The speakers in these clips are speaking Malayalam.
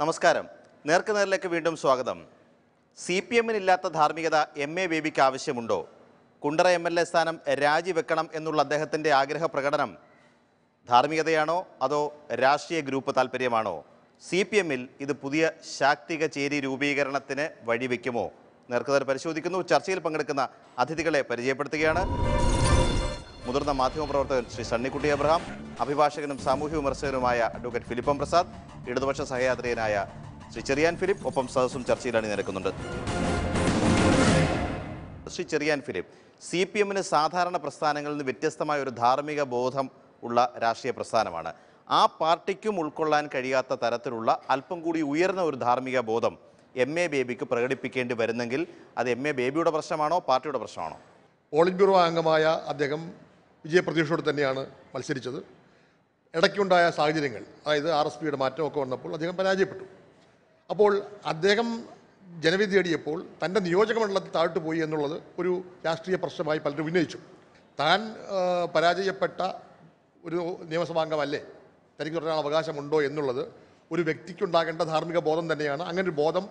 നമസ്കാരം നേർക്കുനേരിലേക്ക് വീണ്ടും സ്വാഗതം സി പി എമ്മിനില്ലാത്ത ധാർമ്മികത എം എ ബേബിക്ക് ആവശ്യമുണ്ടോ കുണ്ടറ എം എൽ എ സ്ഥാനം രാജിവെക്കണം എന്നുള്ള അദ്ദേഹത്തിൻ്റെ ആഗ്രഹ പ്രകടനം ധാർമ്മികതയാണോ അതോ രാഷ്ട്രീയ ഗ്രൂപ്പ് താല്പര്യമാണോ സി പി എമ്മിൽ ഇത് പുതിയ ശാക്തിക ചേരി രൂപീകരണത്തിന് വഴിവെക്കുമോ നേർക്കുനേർ പരിശോധിക്കുന്നു ചർച്ചയിൽ പങ്കെടുക്കുന്ന അതിഥികളെ പരിചയപ്പെടുത്തുകയാണ് മുതിർന്ന മാധ്യമപ്രവർത്തകൻ ശ്രീ സണ്ണിക്കുട്ടി അബ്രഹാം അഭിഭാഷകനും സാമൂഹ്യ വിമർശകനുമായ അഡ്വക്കേറ്റ് ഫിലിപ്പം പ്രസാദ് ഇടതുപക്ഷ സഹയാത്രികനായ ശ്രീ ചെറിയാൻ ഫിലിപ്പ് ഒപ്പം സദസ്സും ചർച്ചയിൽ അണിനിരക്കുന്നുണ്ട് ശ്രീ ചെറിയാൻ ഫിലിപ്പ് സി പി എമ്മിന് സാധാരണ പ്രസ്ഥാനങ്ങളിൽ നിന്ന് വ്യത്യസ്തമായ ഒരു ധാർമ്മിക ബോധം ഉള്ള രാഷ്ട്രീയ പ്രസ്ഥാനമാണ് ആ പാർട്ടിക്കും ഉൾക്കൊള്ളാൻ കഴിയാത്ത തരത്തിലുള്ള അല്പം കൂടി ഉയർന്ന ഒരു ധാർമ്മിക ബോധം എം എ ബേബിക്ക് പ്രകടിപ്പിക്കേണ്ടി വരുന്നെങ്കിൽ അത് എം എ ബേബിയുടെ പ്രശ്നമാണോ പാർട്ടിയുടെ പ്രശ്നമാണോ പോളിറ്റ് ബ്യൂറോ അംഗമായ അദ്ദേഹം വിജയപ്രതീക്ഷയോടെ തന്നെയാണ് മത്സരിച്ചത് ഇടയ്ക്കുണ്ടായ സാഹചര്യങ്ങൾ അതായത് ആർ എസ് പിയുടെ മാറ്റമൊക്കെ വന്നപ്പോൾ അദ്ദേഹം പരാജയപ്പെട്ടു അപ്പോൾ അദ്ദേഹം ജനവിധി തേടിയപ്പോൾ തൻ്റെ നിയോജക മണ്ഡലത്തിൽ താഴ്ത്തു പോയി എന്നുള്ളത് ഒരു രാഷ്ട്രീയ പ്രശ്നമായി പലരും ഉന്നയിച്ചു താൻ ആ, പരാജയപ്പെട്ട ഒരു നിയമസഭാംഗമല്ലേ തനിക്ക് തുടരാൻ അവകാശമുണ്ടോ എന്നുള്ളത് ഒരു വ്യക്തിക്കുണ്ടാകേണ്ട ധാർമ്മിക ബോധം തന്നെയാണ് അങ്ങനെ ഒരു ബോധം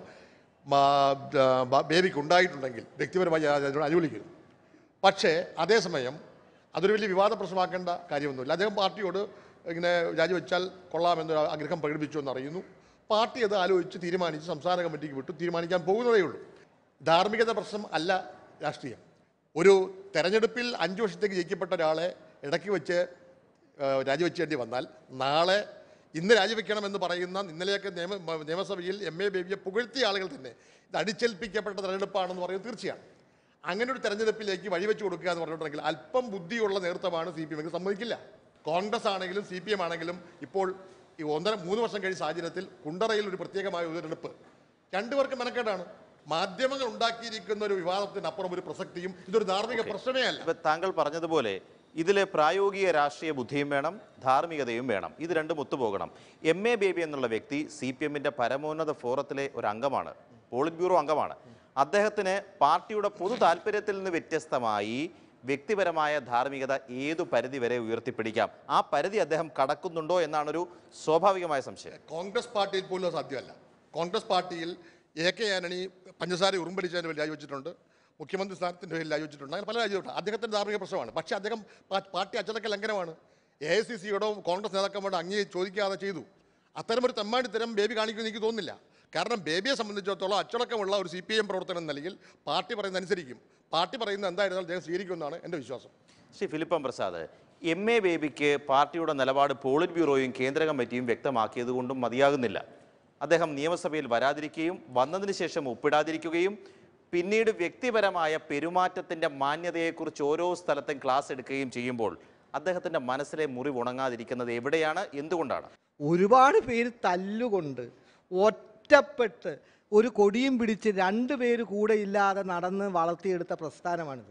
മാ- ആ, ബ- ബേബിക്ക് ഉണ്ടായിട്ടുണ്ടെങ്കിൽ വ്യക്തിപരമായി ഞാൻ അതിനോട് അനുകൂലിക്കുന്നു പക്ഷേ അതേസമയം അതൊരു വലിയ വിവാദ പ്രശ്നമാക്കേണ്ട കാര്യമൊന്നുമില്ല അദ്ദേഹം പാർട്ടിയോട് ഇങ്ങനെ രാജിവെച്ചാൽ കൊള്ളാമെന്നൊരു ആഗ്രഹം പ്രകടിപ്പിച്ചു എന്നറിയുന്നു പാർട്ടി അത് ആലോചിച്ച് തീരുമാനിച്ച് സംസ്ഥാന കമ്മിറ്റിക്ക് വിട്ടു തീരുമാനിക്കാൻ പോകുന്നതേ ഉള്ളൂ ധാർമ്മികത പ്രശ്നം അല്ല രാഷ്ട്രീയം ഒരു തെരഞ്ഞെടുപ്പിൽ അഞ്ച് വർഷത്തേക്ക് ജയിക്കപ്പെട്ട ഒരാളെ ഇടയ്ക്ക് വെച്ച് ആ, രാജിവെച്ചേണ്ടി വന്നാൽ നാളെ ഇന്ന് രാജിവെക്കണമെന്ന് പറയുന്ന ഇന്നലെയൊക്കെ നിയമ മ- നിയമസഭയിൽ എം എ ബേബിയെ പുകഴ്ത്തിയ ആളുകൾ തന്നെ ഇത് അടിച്ചേൽപ്പിക്കപ്പെട്ട തെരഞ്ഞെടുപ്പാണെന്ന് പറയുന്നത് തീർച്ചയാണ് അങ്ങനെ ഒരു തെരഞ്ഞെടുപ്പിലേക്ക് വഴിവെച്ച് കൊടുക്കുക എന്ന് പറഞ്ഞിട്ടുണ്ടെങ്കിൽ അല്പം ബുദ്ധിയുള്ള നേതൃത്വമാണ് സി പി എം സമ്മതിക്കില്ല കോൺഗ്രസ് ആണെങ്കിലും സി പി എം ആണെങ്കിലും ഇപ്പോൾ ഈ ഒന്നര മൂന്ന് വർഷം കഴിഞ്ഞ സാഹചര്യത്തിൽ കുണ്ടറയിൽ ഒരു പ്രത്യേകമായ ഒരു തെരഞ്ഞെടുപ്പ് രണ്ടുപേർക്കും മെനക്കേടാണ് മാധ്യമങ്ങൾ ഉണ്ടാക്കിയിരിക്കുന്ന ഒരു വിവാദത്തിനപ്പുറം ഒരു പ്രസക്തിയും ഇതൊരു ധാർമ്മിക പ്രശ്നമേ അല്ല ഇപ്പൊ താങ്കൾ പറഞ്ഞതുപോലെ ഇതിൽ പ്രായോഗിക രാഷ്ട്രീയ ബുദ്ധിയും വേണം ധാർമ്മികതയും വേണം ഇത് രണ്ടും ഒത്തുപോകണം എം എ ബേബി എന്നുള്ള വ്യക്തി സി പി എമ്മിന്റെ പരമോന്നത ഫോറത്തിലെ ഒരു അംഗമാണ് പോളിറ്റ് ബ്യൂറോ അംഗമാണ് അദ്ദേഹത്തിന് പാർട്ടിയുടെ പൊതു താല്പര്യത്തിൽ നിന്ന് വ്യത്യസ്തമായി വ്യക്തിപരമായ ധാർമ്മികത ഏതു പരിധി വരെ ഉയർത്തിപ്പിടിക്കാം ആ പരിധി അദ്ദേഹം കടക്കുന്നുണ്ടോ എന്നാണൊരു സ്വാഭാവികമായ സംശയം കോൺഗ്രസ് പാർട്ടിയിൽ പോലും അത് സാധ്യമല്ല കോൺഗ്രസ് പാർട്ടിയിൽ എ കെ ആന്റണി പഞ്ചസാര ഉറുമ്പടിച്ചതിന് വേണ്ടി രാജിവെച്ചിട്ടുണ്ട് മുഖ്യമന്ത്രി സ്ഥാനത്തിൻ്റെ പേരിൽ രാജിവെച്ചിട്ടുണ്ട് അങ്ങനെ പല രാജിവെച്ചിട്ടുണ്ട് അദ്ദേഹത്തിൻ്റെ ധാർമ്മിക പ്രശ്നമാണ് പക്ഷേ അദ്ദേഹം പാ- പാർട്ടി അച്ചടക്ക ലംഘനമാണ് എ ഐ സി സിയോടോ കോൺഗ്രസ് നേതാക്കന്മാരോട് അങ്ങേ ചോദിക്കാതെ ചെയ്തു അത്തരമൊരു തെമ്മാടിത്തരം ബേബി കാണിക്കുമെന്ന് എനിക്ക് തോന്നുന്നില്ല കാരണം ബേബിയെ സംബന്ധിച്ചിടത്തോളം അച്ചടക്കമുള്ള ഒരു സി പി എം പ്രവർത്തനം എന്ന നിലയിൽ പാർട്ടി പറയുന്നത് അനുസരിക്കും പാർട്ടി പറയുന്നത് എന്തായിരുന്നാലും അദ്ദേഹം സ്വീകരിക്കുമെന്നാണ് എൻ്റെ വിശ്വാസം ശ്രീ ഫിലിപ്പം പ്രസാദ് എം എ ബേബിക്ക് പാർട്ടിയുടെ നിലപാട് പോളിറ്റ് ബ്യൂറോയും കേന്ദ്ര കമ്മിറ്റിയും വ്യക്തമാക്കിയത് കൊണ്ടും മതിയാകുന്നില്ല അദ്ദേഹം നിയമസഭയിൽ വരാതിരിക്കുകയും വന്നതിന് ശേഷം ഒപ്പിടാതിരിക്കുകയും പിന്നീട് വ്യക്തിപരമായ പെരുമാറ്റത്തിൻ്റെ മാന്യതയെക്കുറിച്ച് ഓരോ സ്ഥലത്തും ക്ലാസ് എടുക്കുകയും ചെയ്യുമ്പോൾ അദ്ദേഹത്തിൻ്റെ മനസ്സിലെ മുറിവ് ഉണങ്ങാതിരിക്കുന്നത് എവിടെയാണ് എന്തുകൊണ്ടാണ് ഒരുപാട് പേര് തല്ലുകൊണ്ട് ഒറ്റപ്പെട്ട് ഒരു കൊടിയും പിടിച്ച് രണ്ട് പേര് കൂടെ ഇല്ലാതെ നടന്ന് വളർത്തിയെടുത്ത പ്രസ്ഥാനമാണിത്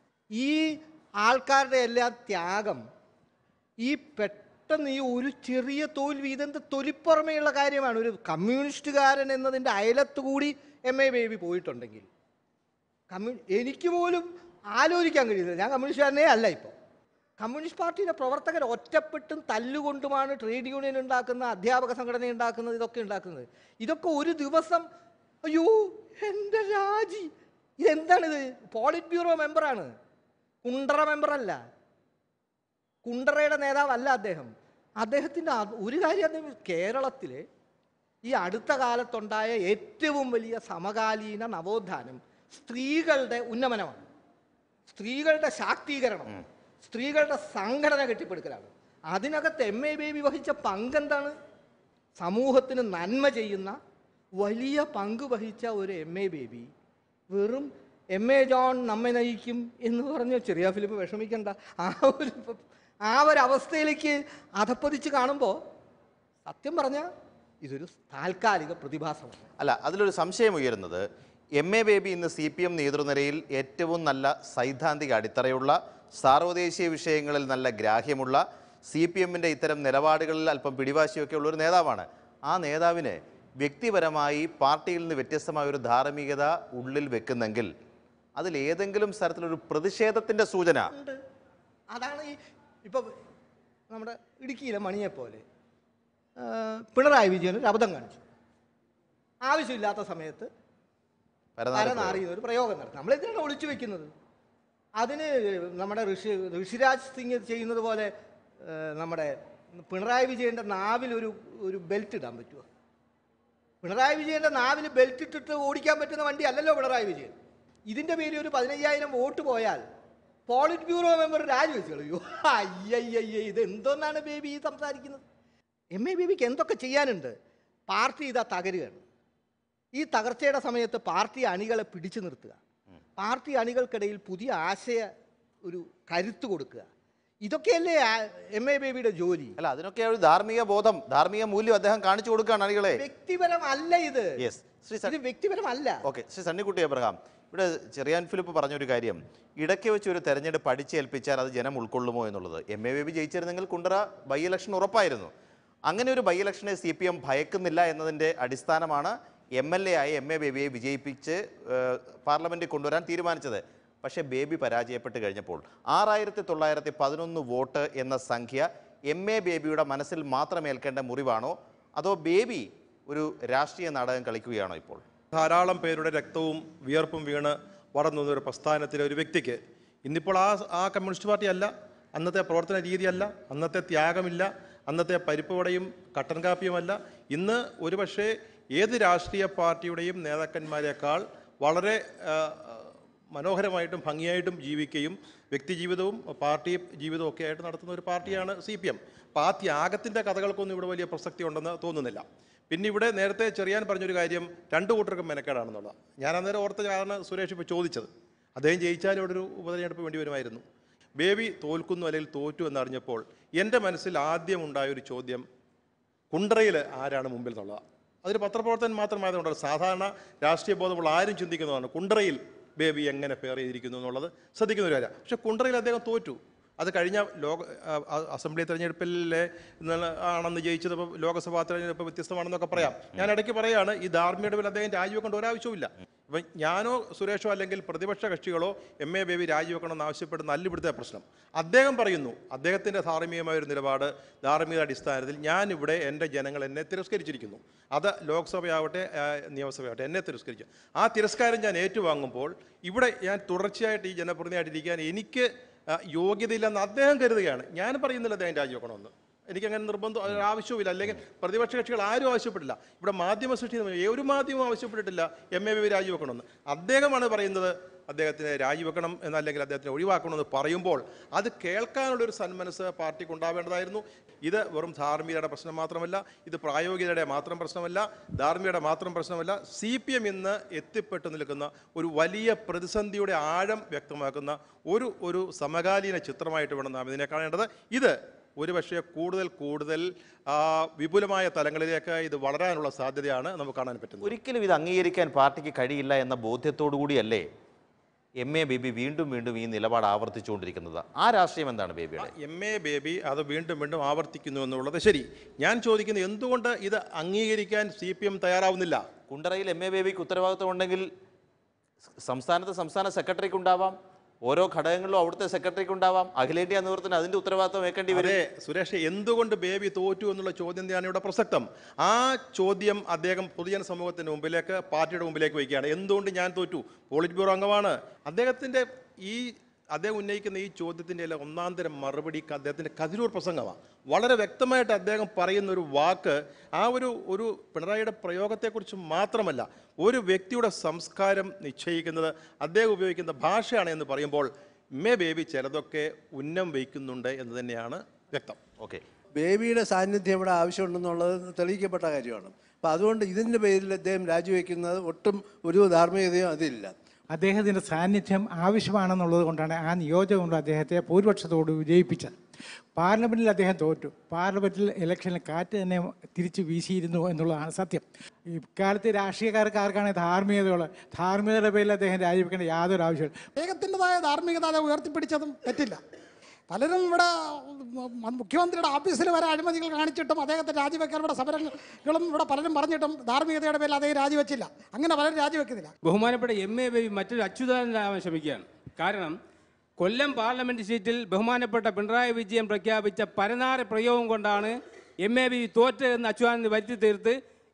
ഈ ആൾക്കാരുടെ എല്ലാം ത്യാഗം ഈ പെട്ടെന്ന് ഈ ഒരു ചെറിയ തോൽവി ഇതെന്ത് തൊലിപ്പുറമേയുള്ള കാര്യമാണ് ഒരു കമ്മ്യൂണിസ്റ്റുകാരൻ എന്നതിൻ്റെ അയലത്ത് കൂടി എം എ ബേബി പോയിട്ടുണ്ടെങ്കിൽ കമ്മ്യൂ എനിക്ക് പോലും ആലോചിക്കാൻ കഴിയുന്നില്ല ഞാൻ കമ്മ്യൂണിസ്റ്റുകാരനേ അല്ല ഇപ്പോൾ കമ്മ്യൂണിസ്റ്റ് പാർട്ടിയുടെ പ്രവർത്തകർ ഒറ്റപ്പെട്ടും തല്ലുകൊണ്ടുമാണ് ട്രേഡ് യൂണിയൻ ഉണ്ടാക്കുന്ന അധ്യാപക സംഘടന ഉണ്ടാക്കുന്നത് ഇതൊക്കെ ഉണ്ടാക്കുന്നത് ഇതൊക്കെ ഒരു ദിവസം അയ്യോ എൻ്റെ രാജി ഇതെന്താണിത് പോളിറ്റ് ബ്യൂറോ മെമ്പറാണ് കുണ്ടറ മെമ്പറല്ല കുണ്ടറയുടെ നേതാവല്ല അദ്ദേഹം അദ്ദേഹത്തിൻ്റെ ആ- ഒരു കാര്യം അദ്ദേഹം കേരളത്തിലെ ഈ അടുത്ത കാലത്തുണ്ടായ ഏറ്റവും വലിയ സമകാലീന നവോത്ഥാനം സ്ത്രീകളുടെ ഉന്നമനമാണ് സ്ത്രീകളുടെ ശാക്തീകരണം സ്ത്രീകളുടെ സംഘടന കെട്ടിപ്പടുക്കലാണ് അതിനകത്ത് എം എ ബേബി വഹിച്ച പങ്കെന്താണ് സമൂഹത്തിന് നന്മ ചെയ്യുന്ന വലിയ പങ്ക് വഹിച്ച ഒരു എം എ ബേബി വെറും എം എ ജോൺ നമ്മെ നയിക്കും എന്ന് പറഞ്ഞ ചെറിയ ഫിലിപ്പ് വിഷമിക്കണ്ട ആ ഒരു ആ ഒരു അവസ്ഥയിലേക്ക് അധപ്പതിച്ച് കാണുമ്പോൾ സത്യം പറഞ്ഞാൽ ഇതൊരു താൽക്കാലിക പ്രതിഭാസമാണ് അല്ല അതിലൊരു സംശയം ഉയരുന്നത് എം എ ബേബി ഇന്ന് സി പി എം നേതൃനിരയിൽ ഏറ്റവും നല്ല സൈദ്ധാന്തിക അടിത്തറയുള്ള സാർവദേശീയ വിഷയങ്ങളിൽ നല്ല ഗ്രാഹ്യമുള്ള സി പി എമ്മിൻ്റെ ഇത്തരം നിലപാടുകളിൽ അല്പം പിടിവാശിയൊക്കെ ഉള്ള ഒരു നേതാവാണ് ആ നേതാവിന് വ്യക്തിപരമായി പാർട്ടിയിൽ നിന്ന് വ്യത്യസ്തമായ ഒരു ധാർമ്മികത ഉള്ളിൽ വെക്കുന്നെങ്കിൽ അതിൽ ഏതെങ്കിലും തരത്തിലൊരു പ്രതിഷേധത്തിൻ്റെ സൂചന ഉണ്ട് അതാണ് ഈ ഇപ്പൊ നമ്മുടെ ഇടുക്കിയിലെ മണിയെ പോലെ ആ, പിണറായി വിജയൻ ഒരു അബദ്ധം കാണിച്ചു ആവശ്യമില്ലാത്ത സമയത്ത് തല പരനാറി നാറിയുന്ന ഒരു പ്രയോഗം നടത്തും നമ്മൾ എന്തിനാണ് ഒളിച്ചു വെക്കുന്നത് അതിന് നമ്മുടെ ഋഷി ഋഷിരാജ് സിംഗ് ചെയ്യുന്നത് പോലെ ഏഹ്, നമ്മുടെ പിണറായി വിജയൻ്റെ നാവിൽ ഒരു ഒരു ബെൽറ്റ് ഇടാൻ പറ്റുമോ പിണറായി വിജയൻ്റെ നാവിൽ ബെൽറ്റ് ഇട്ടിട്ട് ഓടിക്കാൻ പറ്റുന്ന വണ്ടി അല്ലല്ലോ പിണറായി വിജയൻ ഇതിൻ്റെ പേരിൽ ഒരു പതിനയ്യായിരം വോട്ട് പോയാൽ പോളിറ്റ് ബ്യൂറോ മെമ്പർ രാജിവെച്ച് കളയോ അയ്യയ്യയ്യ ഇത് എന്തോന്നാണ് ബേബി ഈ സംസാരിക്കുന്നത് എം എ ബേബിക്ക് എന്തൊക്കെ ചെയ്യാനുണ്ട് പാർട്ടി ഇതാ തകരുകയാണ് ഈ തകർച്ചയുടെ സമയത്ത് പാർട്ടി അണികളെ പിടിച്ചു നിർത്തുക പാർട്ടി അണികൾക്കിടയിൽ പുതിയ ആശയ ഒരു കരുത്ത് കൊടുക്കുക ഇതൊക്കെയല്ലേ എം എ ബേബിയുടെ ജോലി അല്ല അതിനൊക്കെ ഒരു ധാർമ്മിക ബോധം ധാർമ്മിക മൂല്യം അദ്ദേഹം കാണിച്ചു കൊടുക്കുകയാണ് അണികളെ വ്യക്തിപരമല്ല ഇത് യെസ് ശ്രീ സ- ഇത് വ്യക്തിപരമല്ല ഓക്കെ ശ്രീ സണ്ണിക്കുട്ടി അബ്രഹാം ഇവിടെ ചെറിയാൻ ഫിലിപ്പ് പറഞ്ഞൊരു കാര്യം ഇടയ്ക്ക് വെച്ച് ഒരു തെരഞ്ഞെടുപ്പ് അടിച്ചേൽപ്പിച്ചാൽ അത് ജനം ഉൾക്കൊള്ളുമോ എന്നുള്ളത് എം എ ബേബി ജയിച്ചിരുന്നെങ്കിൽ കുണ്ടറ ബൈ ഇലക്ഷൻ ഉറപ്പായിരുന്നു അങ്ങനെ ഒരു ബൈ ഇലക്ഷനെ സി പി എം ഭയക്കുന്നില്ല എന്നതിൻ്റെ അടിസ്ഥാനമാണ് എം എൽ എ ആയി എം എ ബേബിയെ വിജയിപ്പിച്ച് ഏഹ്, പാർലമെന്റിൽ കൊണ്ടുവരാൻ തീരുമാനിച്ചത് പക്ഷേ ബേബി പരാജയപ്പെട്ട് കഴിഞ്ഞപ്പോൾ ആറായിരത്തി തൊള്ളായിരത്തി പതിനൊന്ന് വോട്ട് എന്ന സംഖ്യ എം എ ബേബിയുടെ മനസ്സിൽ മാത്രം ഏൽക്കേണ്ട മുറിവാണോ അതോ ബേബി ഒരു രാഷ്ട്രീയ നാടകം കളിക്കുകയാണോ ഇപ്പോൾ ധാരാളം പേരുടെ രക്തവും വിയർപ്പും വീണ് വളർന്നു വന്ന ഒരു പ്രസ്ഥാനത്തിലെ ഒരു വ്യക്തിക്ക് ഇന്നിപ്പോൾ ആ ആ കമ്മ്യൂണിസ്റ്റ് പാർട്ടി അല്ല അന്നത്തെ പ്രവർത്തന രീതിയല്ല അന്നത്തെ ത്യാഗമില്ല അന്നത്തെ പരിപ്പുവടയും കട്ടൻ കാപ്പിയുമല്ല ഇന്ന് ഒരുപക്ഷെ ഏത് രാഷ്ട്രീയ പാർട്ടിയുടെയും നേതാക്കന്മാരെക്കാൾ വളരെ ആ, മനോഹരമായിട്ടും ഭംഗിയായിട്ടും ജീവിക്കുകയും വ്യക്തിജീവിതവും പാർട്ടി ജീവിതവും ഒക്കെ ആയിട്ട് നടത്തുന്ന ഒരു പാർട്ടിയാണ് സി പി എം അപ്പോൾ ആ ത്യാഗത്തിൻ്റെ കഥകൾക്കൊന്നും ഇവിടെ വലിയ പ്രസക്തി ഉണ്ടെന്ന് തോന്നുന്നില്ല പിന്നെ ഇവിടെ നേരത്തെ ചെറിയാൻ പറഞ്ഞൊരു കാര്യം രണ്ട് കൂട്ടർക്കും മെനക്കേടാണെന്നുള്ളത് ഞാൻ അന്നേരം ഓർത്ത കാരണം സുരേഷ് ഇപ്പോൾ ചോദിച്ചത് അദ്ദേഹം ജയിച്ചാലും ഇവിടെ ഒരു ഉപതെരഞ്ഞെടുപ്പ് വേണ്ടി വരുമായിരുന്നു ബേബി തോൽക്കുന്നു അല്ലെങ്കിൽ തോറ്റു എന്നറിഞ്ഞപ്പോൾ എൻ്റെ മനസ്സിൽ ആദ്യം ഉണ്ടായ ഒരു ചോദ്യം കുണ്ടറയിൽ ആരാണ് മുമ്പിൽ എന്നുള്ളത് അതൊരു പത്രപ്രവർത്തകൻ മാത്രമായതുകൊണ്ട് സാധാരണ രാഷ്ട്രീയ ബോധമുള്ള ആരും ചിന്തിക്കുന്നതാണ് കുണ്ടറയിൽ ബേബി എങ്ങനെ ഫെയർ ചെയ്തിരിക്കുന്നു എന്നുള്ളത് ശ്രദ്ധിക്കുന്ന ഒരു കാര്യം പക്ഷേ കുണ്ടറയിൽ അദ്ദേഹം തോറ്റു അത് കഴിഞ്ഞ ലോക ആ, ആ, അസംബ്ലി തെരഞ്ഞെടുപ്പിലെ ഇന്നലെ ആണെന്ന് ജയിച്ചത് ഇപ്പോൾ ലോക്സഭാ തെരഞ്ഞെടുപ്പ് വ്യത്യസ്തമാണെന്നൊക്കെ പറയാം ഞാൻ ഇടയ്ക്ക് പറയാണ് ഈ ധാർമ്മികയുടെ പേരിൽ അദ്ദേഹം രാജിവെക്കേണ്ട ഒരാവശ്യവുമില്ല ഇപ്പം ഞാനോ സുരേഷോ അല്ലെങ്കിൽ പ്രതിപക്ഷ കക്ഷികളോ എം എ ബേബി രാജിവെക്കണമെന്ന് ആവശ്യപ്പെടുന്ന അല്ല ഇവിടുത്തെ പ്രശ്നം അദ്ദേഹം പറയുന്നു അദ്ദേഹത്തിൻ്റെ ധാർമ്മികമായ ഒരു നിലപാട് ധാർമ്മിക അടിസ്ഥാനത്തിൽ ഞാൻ ഇവിടെ എൻ്റെ ജനങ്ങൾ എന്നെ തിരസ്കരിച്ചിരിക്കുന്നു അത് ലോക്സഭയാവട്ടെ ആ, നിയമസഭയാവട്ടെ എന്നെ തിരസ്കരിച്ചു ആ തിരസ്കാരം ഞാൻ ഏറ്റുവാങ്ങുമ്പോൾ ഇവിടെ ഞാൻ തുടർച്ചയായിട്ട് ഈ ജനപ്രതിനിധിയായിട്ടിരിക്കാൻ എനിക്ക് ആ, യോഗ്യതയില്ലെന്ന് അദ്ദേഹം കരുതുകയാണ് ഞാൻ പറയുന്നില്ല അദ്ദേഹം രാജിവെക്കണമെന്ന് എനിക്കങ്ങനെ നിർബന്ധം അത് ആവശ്യവുമില്ല അല്ലെങ്കിൽ പ്രതിപക്ഷ കക്ഷികൾ ആരും ആവശ്യപ്പെട്ടില്ല ഇവിടെ മാധ്യമ സൃഷ്ടി ഒരു മാധ്യമം ആവശ്യപ്പെട്ടിട്ടില്ല എം എ ബി രാജിവെക്കണമെന്ന് അദ്ദേഹമാണ് പറയുന്നത് അദ്ദേഹത്തിന് രാജിവെക്കണം എന്നല്ലെങ്കിൽ അദ്ദേഹത്തിനെ ഒഴിവാക്കണമെന്ന് പറയുമ്പോൾ അത് കേൾക്കാനുള്ളൊരു സന്മനസ് പാർട്ടിക്ക് ഉണ്ടാവേണ്ടതായിരുന്നു ഇത് വെറും ധാർമ്മികതയുടെ പ്രശ്നം മാത്രമല്ല ഇത് പ്രായോഗികതയുടെ മാത്രം പ്രശ്നമല്ല ധാർമ്മികയുടെ മാത്രം പ്രശ്നമല്ല സി പി എം ഇന്ന് എത്തിപ്പെട്ടു നിൽക്കുന്ന ഒരു വലിയ പ്രതിസന്ധിയുടെ ആഴം വ്യക്തമാക്കുന്ന ഒരു ഒരു സമകാലീന ചിത്രമായിട്ട് വേണം നാം ഇതിനെ കാണേണ്ടത് ഇത് ഒരുപക്ഷെ കൂടുതൽ കൂടുതൽ ആ, വിപുലമായ തലങ്ങളിലേക്ക് ഇത് വളരാനുള്ള സാധ്യതയാണ് നമുക്ക് കാണാൻ പറ്റുന്നത് ഒരിക്കലും ഇത് അംഗീകരിക്കാൻ പാർട്ടിക്ക് കഴിയില്ല എന്ന ബോധ്യത്തോടു കൂടിയല്ലേ എം എ ബേബി വീണ്ടും വീണ്ടും ഈ നിലപാട് ആവർത്തിച്ചുകൊണ്ടിരിക്കുന്നത് ആ രാഷ്ട്രീയം എന്താണ് ബേബിയുടെ എം എ ബേബി അത് വീണ്ടും വീണ്ടും ആവർത്തിക്കുന്നു എന്നുള്ളത് ശരി ഞാൻ ചോദിക്കുന്നത് എന്തുകൊണ്ട് ഇത് അംഗീകരിക്കാൻ സി പി എം തയ്യാറാവുന്നില്ല കുണ്ടറയിൽ എം എ ബേബിക്ക് ഉത്തരവാദിത്വം ഉണ്ടെങ്കിൽ സംസ്ഥാനത്ത് സംസ്ഥാന സെക്രട്ടറിക്ക് ഉണ്ടാവാം ഓരോ ഘടകങ്ങളിലും അവിടുത്തെ സെക്രട്ടറിക്ക് ഉണ്ടാവാം അഖിലേന്ത്യാ നേതൃത്വത്തിന് അതിന്റെ ഉത്തരവാദിത്വം ഏൽക്കേണ്ടി വരും അതെ സുരേഷ് എന്തുകൊണ്ട് ബേബി തോറ്റു എന്നുള്ള ചോദ്യം തന്നെയാണ് ഇവിടെ പ്രസക്തം ആ ചോദ്യം അദ്ദേഹം പൊതുജന സമൂഹത്തിന് മുമ്പിലേക്ക് പാർട്ടിയുടെ മുമ്പിലേക്ക് വയ്ക്കുകയാണ് എന്തുകൊണ്ട് ഞാൻ തോറ്റു പോളിറ്റ് ബ്യൂറോ അംഗമാണ് അദ്ദേഹത്തിന്റെ ഈ അദ്ദേഹം ഉന്നയിക്കുന്ന ഈ ചോദ്യത്തിൻ്റെ എല്ലാം ഒന്നാം തരം മറുപടിക്ക് അദ്ദേഹത്തിൻ്റെ കതിരൂർ പ്രസംഗമാണ് വളരെ വ്യക്തമായിട്ട് അദ്ദേഹം പറയുന്ന ഒരു വാക്ക് ആ ഒരു ഒരു പിണറായിയുടെ പ്രയോഗത്തെക്കുറിച്ച് മാത്രമല്ല ഒരു വ്യക്തിയുടെ സംസ്കാരം നിശ്ചയിക്കുന്നത് അദ്ദേഹം ഉപയോഗിക്കുന്ന ഭാഷയാണ് എന്ന് പറയുമ്പോൾ മേ ബേബി ചിലതൊക്കെ ഉന്നം വയ്ക്കുന്നുണ്ട് എന്ന് തന്നെയാണ് വ്യക്തം ഓക്കെ ബേബിയുടെ സാന്നിധ്യം ഇവിടെ ആവശ്യമുണ്ടെന്നുള്ളത് തെളിയിക്കപ്പെട്ട കാര്യമാണ് അപ്പോൾ അതുകൊണ്ട് ഇതിൻ്റെ പേരിൽ അദ്ദേഹം രാജിവെക്കുന്നത് ഒട്ടും ഒരു ധാർമ്മികതയും അതില്ല അദ്ദേഹത്തിൻ്റെ സാന്നിധ്യം ആവശ്യമാണെന്നുള്ളത് കൊണ്ടാണ് ആ നിയോജകം കൊണ്ട് അദ്ദേഹത്തെ ഭൂരിപക്ഷത്തോട് വിജയിപ്പിച്ചത് പാർലമെൻറ്റിൽ അദ്ദേഹം തോറ്റു പാർലമെൻറ്റിൽ ഇലക്ഷനിൽ കാറ്റ് തന്നെ തിരിച്ച് വീശിയിരുന്നു എന്നുള്ളതാണ് സത്യം ഇക്കാലത്ത് രാഷ്ട്രീയക്കാർക്ക് ആർക്കാണ് ധാർമ്മികതയുള്ളത് ധാർമ്മികതയുടെ പേരിൽ അദ്ദേഹം രാജിവെക്കേണ്ട യാതൊരു ആവശ്യമില്ല അദ്ദേഹത്തിൻ്റെതായ ധാർമ്മികത അത് ഉയർത്തിപ്പിടിച്ചതും തെറ്റില്ല പലരും ഇവിടെ മ- മുഖ്യമന്ത്രിയുടെ ഓഫീസിൽ വരെ അഴിമതികൾ കാണിച്ചിട്ടും അദ്ദേഹത്തെ രാജിവെക്കാൻ ഇവിടെ സമരങ്ങളും ഇവിടെ പലരും പറഞ്ഞിട്ടും ധാർമ്മികതയുടെ പേരിൽ അദ്ദേഹം രാജിവെച്ചില്ല അങ്ങനെ പലരും രാജിവെക്കുന്നില്ല ബഹുമാനപ്പെട്ട എം എ ബേബി മറ്റൊരു അച്യുതാനന്ദാവാൻ ശ്രമിക്കുകയാണ് കാരണം കൊല്ലം പാർലമെന്റ് സീറ്റിൽ ബഹുമാനപ്പെട്ട പിണറായി വിജയൻ പ്രഖ്യാപിച്ച പരനാറ് പ്രയോഗം കൊണ്ടാണ് എം എ ബി തോറ്റ് എന്ന് അച്യുതാനന്ദ വരുത്തി തീർത്ത്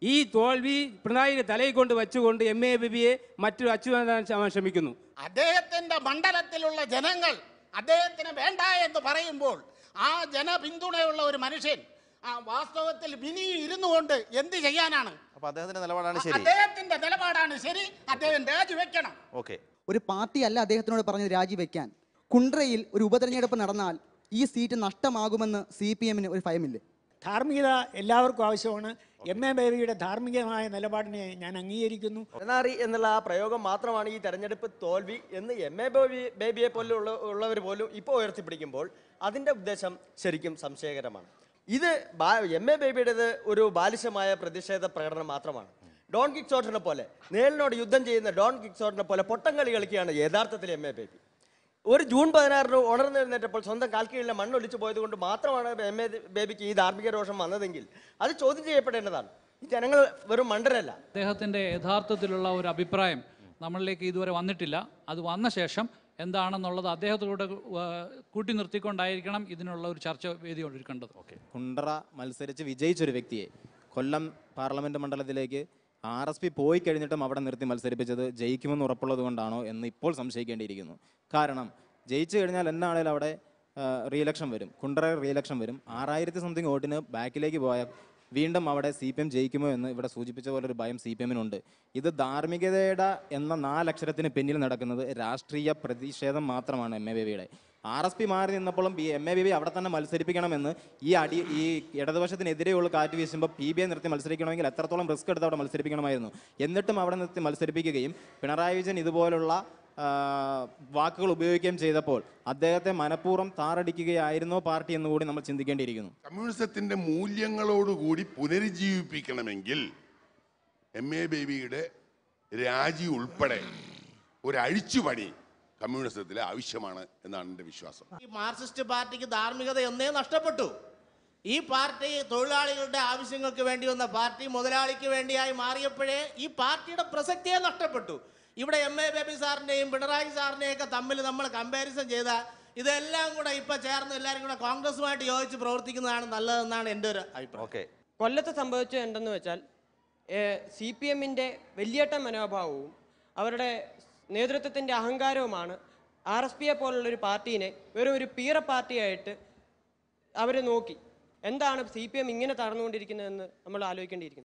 ഈ തോൽവി പിണറായിയുടെ തലയിൽ കൊണ്ട് വെച്ചുകൊണ്ട് എം എ ബിബിയെ മറ്റൊരു അച്യുതാനന്ദൻ ശ്രമിക്കുന്നു അദ്ദേഹത്തിന്റെ മണ്ഡലത്തിലുള്ള ജനങ്ങൾ അദ്ദേഹത്തിന് വേണ്ട എന്ന് പറയുമ്പോൾ ആ ജനപിന്തുണയുള്ള ഒരു മനുഷ്യൻ ആ വാസ്തവത്തിൽ വിനി ഇരുന്നു കൊണ്ട് എന്ത് ചെയ്യാനാണ് അപ്പോൾ അദ്ദേഹത്തിൻ്റെ നിലപാടാണ് ശരി അദ്ദേഹത്തിന്റെ നിലപാടാണ് ശരി അദ്ദേഹം രാജിവെക്കണം ഓക്കെ ഒരു പാർട്ടിയല്ല അദ്ദേഹത്തിനോട് പറഞ്ഞത് രാജിവെക്കാൻ കുണ്ട്രയിൽ ഒരു ഉപതെരഞ്ഞെടുപ്പ് നടന്നാൽ ഈ സീറ്റ് നഷ്ടമാകുമെന്ന് സി പി എമ്മിന് ഒരു ഭയമില്ലേ ധാർമ്മികത എല്ലാവർക്കും ആവശ്യമാണ് എം എ ബേബിയുടെ ധാർമ്മികമായ നിലപാടിനെ ഞാൻ അംഗീകരിക്കുന്നു ഇടനാറി എന്നുള്ള ആ പ്രയോഗം മാത്രമാണ് ഈ തെരഞ്ഞെടുപ്പ് തോൽവി എന്ന് എം എ ബേബി ബേബിയെ പോലുള്ള ഉള്ളവർ പോലും ഇപ്പോൾ ഉയർത്തിപ്പിടിക്കുമ്പോൾ അതിൻ്റെ ഉദ്ദേശം ശരിക്കും സംശയകരമാണ് ഇത് എം എ ബേബിയുടേത് ഒരു ബാലിശമായ പ്രതിഷേധ പ്രകടനം മാത്രമാണ് ഡോൺ കിക്സോട്ടിനെ പോലെ നേളിനോട് യുദ്ധം ചെയ്യുന്ന ഡോൺ കിക്സോട്ടിനെ പോലെ പൊട്ടം കളി കളിക്കുകയാണ് യഥാർത്ഥത്തിൽ എം എ ബേബി ഒരു ജൂൺ പതിനാറിന് ഉണർന്നെഴുന്നേറ്റപ്പോൾ സ്വന്തം കാൽക്കീഴിലെ മണ്ണൊലിച്ചു പോയത് കൊണ്ട് മാത്രമാണ് എം എ ബേബിക്ക് ഈ ധാർമ്മിക രോഷം വന്നതെങ്കിൽ അത് ചോദ്യം ചെയ്യപ്പെടേണ്ടതാണ് ഈ ജനങ്ങൾ വെറും മണ്ടരല്ല അദ്ദേഹത്തിൻ്റെ യഥാർത്ഥത്തിലുള്ള ഒരു അഭിപ്രായം നമ്മളിലേക്ക് ഇതുവരെ വന്നിട്ടില്ല അത് വന്ന ശേഷം എന്താണെന്നുള്ളത് അദ്ദേഹത്തോട് കൂട്ടി നിർത്തിക്കൊണ്ടായിരിക്കണം ഇതിനുള്ള ഒരു ചർച്ച വേദി ഒരുക്കേണ്ടത് ഓക്കെ കുണ്ട്ര മത്സരിച്ച് വിജയിച്ചൊരു വ്യക്തിയെ കൊല്ലം പാർലമെൻറ്റ് മണ്ഡലത്തിലേക്ക് ആർ എസ് പി പോയി കഴിഞ്ഞിട്ടും അവിടെ നിർത്തി മത്സരിപ്പിച്ചത് ജയിക്കുമെന്ന് ഉറപ്പുള്ളത് കൊണ്ടാണോ എന്ന് ഇപ്പോൾ സംശയിക്കേണ്ടിയിരിക്കുന്നു കാരണം ജയിച്ചു കഴിഞ്ഞാൽ എന്നാണേലും അവിടെ റീലക്ഷൻ വരും കുണ്ട്ര റീലക്ഷൻ വരും ആറായിരത്തി സംതിങ് വോട്ടിന് ബാക്കിലേക്ക് പോയാൽ വീണ്ടും അവിടെ സി പി എം ജയിക്കുമോ എന്ന് ഇവിടെ സൂചിപ്പിച്ച പോലെ ഒരു ഭയം സി പി എമ്മിനുണ്ട് ഇത് ധാർമ്മികതയുടെ എന്ന നാലക്ഷരത്തിന് പിന്നിൽ നടക്കുന്നത് രാഷ്ട്രീയ പ്രതിഷേധം മാത്രമാണ് എം എ ബേബിയുടെ ആർ എസ് പി മാറി നിന്നപ്പോഴും ഈ എം എ ബി അവിടെ തന്നെ മത്സരിപ്പിക്കണമെന്ന് ഈ അടി ഈ ഇടതുപക്ഷത്തിനെതിരെയുള്ള കാറ്റ് വീശുമ്പോൾ പി ബി എ നിർത്തി മത്സരിക്കണമെങ്കിൽ എത്രത്തോളം റിസ്ക് എടുത്ത് അവിടെ മത്സരിപ്പിക്കണമായിരുന്നു എന്നിട്ടും അവിടെ നിർത്തി മത്സരിപ്പിക്കുകയും പിണറായി വിജയൻ ഇതുപോലുള്ള ആ, വാക്കുകൾ ഉപയോഗിക്കുകയും ചെയ്തപ്പോൾ അദ്ദേഹത്തെ മനഃപൂർവ്വം താറടിക്കുകയായിരുന്നോ പാർട്ടി എന്ന് കൂടി നമ്മൾ ചിന്തിക്കേണ്ടിയിരിക്കുന്നു കമ്മ്യൂണിസത്തിന്റെ മൂല്യങ്ങളോടുകൂടി പുനരുജ്ജീവിപ്പിക്കണമെങ്കിൽ എം എ ബേബിയുടെ രാജി ഉൾപ്പെടെ ഒരു അഴിച്ചുപണി കമ്മ്യൂണിസത്തിൽ ആവശ്യമാണ് എന്നാണ് എൻ്റെ വിശ്വാസം ഈ മാർക്സിസ്റ്റ് പാർട്ടിക്ക് ധാർമ്മികത എന്നേ നഷ്ടപ്പെട്ടു ഈ പാർട്ടി തൊഴിലാളികളുടെ ആവശ്യങ്ങൾക്ക് വേണ്ടി വന്ന പാർട്ടി മുതലാളിക്ക് വേണ്ടിയായി മാറിയപ്പോഴേ ഈ പാർട്ടിയുടെ പ്രസക്തിയെ നഷ്ടപ്പെട്ടു ഇവിടെ എം എ ബേബി സാറിൻ്റെയും പിണറായി സാറിൻ്റെയും ഒക്കെ തമ്മിൽ നമ്മൾ കമ്പാരിസൺ ചെയ്താൽ ഇതെല്ലാം കൂടെ ഇപ്പം ചേർന്ന് എല്ലാവരും കൂടെ കോൺഗ്രസുമായിട്ട് യോജിച്ച് പ്രവർത്തിക്കുന്നതാണ് നല്ലതെന്നാണ് എൻ്റെ ഒരു അഭിപ്രായം ഓക്കെ കൊല്ലത്ത് സംഭവിച്ചത് എന്തെന്ന് വെച്ചാൽ സി പി എമ്മിൻ്റെ വലിയേട്ട മനോഭാവവും അവരുടെ നേതൃത്വത്തിൻ്റെ അഹങ്കാരവുമാണ് ആർ എസ് പിയെ പോലുള്ളൊരു പാർട്ടീനെ വെറും ഒരു പീറ പാർട്ടിയായിട്ട് അവർ നോക്കി എന്താണ് സി പി എം ഇങ്ങനെ തടർന്നുകൊണ്ടിരിക്കുന്നതെന്ന് നമ്മൾ ആലോചിക്കേണ്ടിയിരിക്കുന്നു